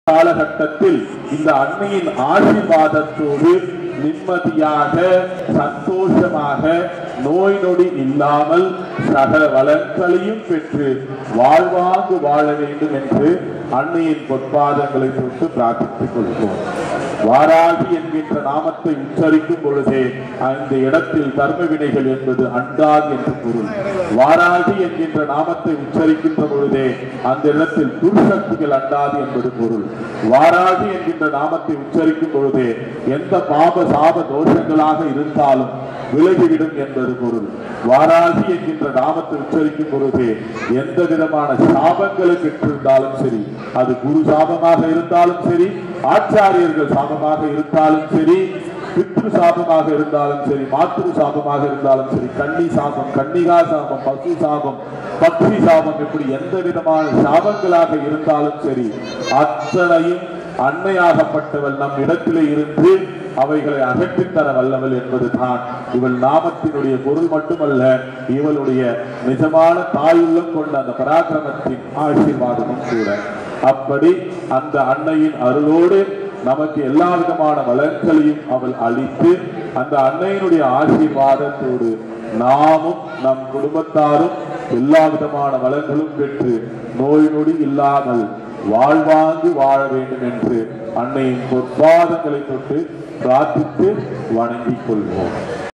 காலகட்டத்தில் இந்த அன்னையின் ஆசீர்வாதத்தோடு நிம்மதியாக சந்தோஷமாக நோய் நொடி இல்லாமல் சகல வளங்களையும் பெற்று வாழ்வாங்கு வாழ வேண்டும் என்று அன்னையின் பொற்பாதங்களை தொட்டு பிரார்த்தித்துக் கொள்வோம் வாராகி என்கின்ற நாமத்தை உச்சரிக்கும் பொழுதே அந்த இடத்தில் தர்ம வினைகள் என்பது அண்டாது என்று பொருள் வாராகி என்கின்ற நாமத்தை உச்சரிக்கின்ற பொழுதே அந்த இடத்தில் துர்சக்திகள் அண்டாது என்பது பொருள் வாராகி என்கின்ற நாமத்தை உச்சரிக்கும் பொழுதே எந்த பாப சாப தோஷங்களாக இருந்தாலும் விலகிவிடும் என்பது பொருள் வாராகி என்கின்ற நாமத்தை உச்சரிக்கும் பொழுதே எந்த விதமான சாபங்களை பெற்றிருந்தாலும் சரி அது குரு சாபமாக இருந்தாலும் சரி ஆச்சாரியர்கள் சாபமாக இருந்தாலும் சரி பித்ரு சாபமாக இருந்தாலும் சரி மாத்ரு சாபமாக இருந்தாலும் சரி கன்னி சாபம் கன்னிகா சாபம் பசு சாபம் பக்தி சாபம் இப்படி எந்த விதமான சாபங்களாக இருந்தாலும் சரி அத்தனையும் அன்னையாகப்பட்டவள் நம் இடத்திலே இருந்து அவைகளை அகற்றித் தர வல்லவள் என்பதுதான் இவள் நாமத்தினுடைய பொருள் மட்டுமல்ல இவளுடைய நிஜமான தாயுள்ளம் கொண்ட அந்த பராக்கிரமத்தின் ஆசீர்வாதமும் கூட அப்படி அந்த அன்னையின் அருளோடு நமக்கு எல்லா விதமான வளங்களையும் அவள் அளித்து அந்த அன்னையினுடைய ஆசீர்வாதத்தோடு நாமும் நம் குடும்பத்தாரும் எல்லா விதமான வளங்களும் பெற்று நோய் நொடி இல்லாமல் வாழ்வாங்கு வாழ வேண்டும் என்று அன்னையின் பொற்பாதங்களை தொட்டு பிரார்த்தித்து வணங்கிக் கொள்வோம்